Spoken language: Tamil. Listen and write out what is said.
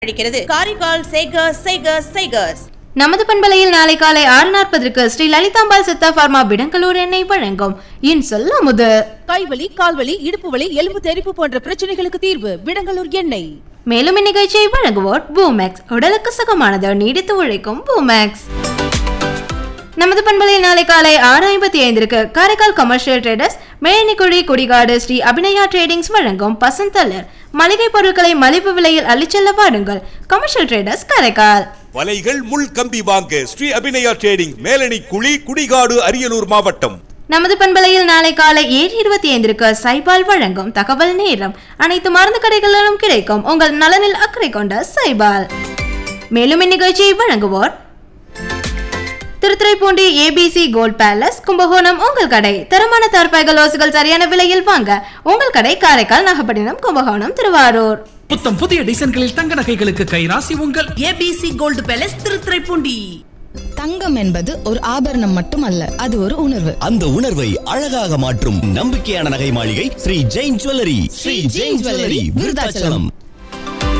அளிக்கிறது காரைக்கால் சேகர்ஸ் சேகர்ஸ் சேகர்ஸ் நமது பண்பலையில் நாளை காலை ஆறு நாற்பதற்கு ஸ்ரீ லலிதாம்பாள் சித்தா பார்மா பிடங்களூர் எண்ணெய் வழங்கும் இன்சொல் அமுது கைவலி கால்வலி இடுப்பு வலி எலும்பு தெறிப்பு போன்ற பிரச்சனைகளுக்கு தீர்வு விடங்கலூர் எண்ணெய் மேலும் இந்நிகழ்ச்சியை வழங்குவோர் பூமேக்ஸ் உடலுக்கு சுகமானது நீடித்து உழைக்கும் பூமேக்ஸ் நமது பண்பலையில் நாளை காலை ஆறு ஐம்பத்தி ஐந்திற்கு Karaikal commercial traders Menikuzhi Kudikadu Sri Abinaya tradings வழங்கும் பசந்தல்லர் மளிகை பொருட்களை மலிவு விலையில் அள்ளிச்செல்ல பாருங்கள் கமர்ஷியல் ட்ரேடர்ஸ் காரைக்கால் வலைகள் முள் கம்பி வாங்க ஸ்ரீ அபிநயா ட்ரேடிங் மேலணி குழி குடிகாடு அரியலூர் மாவட்டம் நமது பண்பலையில் நாளை காலை ஏழு இருபத்தி ஐந்திற்கு சைபால் வழங்கும் தகவல் நேரம் அனைத்து மருந்து கடைகளிலும் கிடைக்கும் உங்கள் நலனில் அக்கறை கொண்ட சைபால் மேலும் இந்நிகழ்ச்சியை வழங்குவோர் Thiruthuraipoondi ABC gold palace Kumbakonam உங்கள் கடை தரமான தற்பாய்கள் ஓசுகள் சரியான விலையில் வாங்க உங்கள் கடை காரைக்கால் நாகப்பட்டினம் கும்பகோணம் திருவாரூர் புத்தம் புதிய டிசைன்களில் தங்க நகைகளுக்கு கைராசி உங்கள் ஏபிசி கோல்டு பேலஸ் திருத்துறைப்பூண்டி தங்கம் என்பது ஒரு ஆபரணம் மட்டுமல்ல அது ஒரு உணர்வு அந்த உணர்வை அழகாக மாற்றும் நம்பிக்கையான நகை மாளிகை ஸ்ரீ ஜெயின் ஜுவல்லரி ஸ்ரீ ஜெயின் ஜுவல்லரி விருதாச்சலம்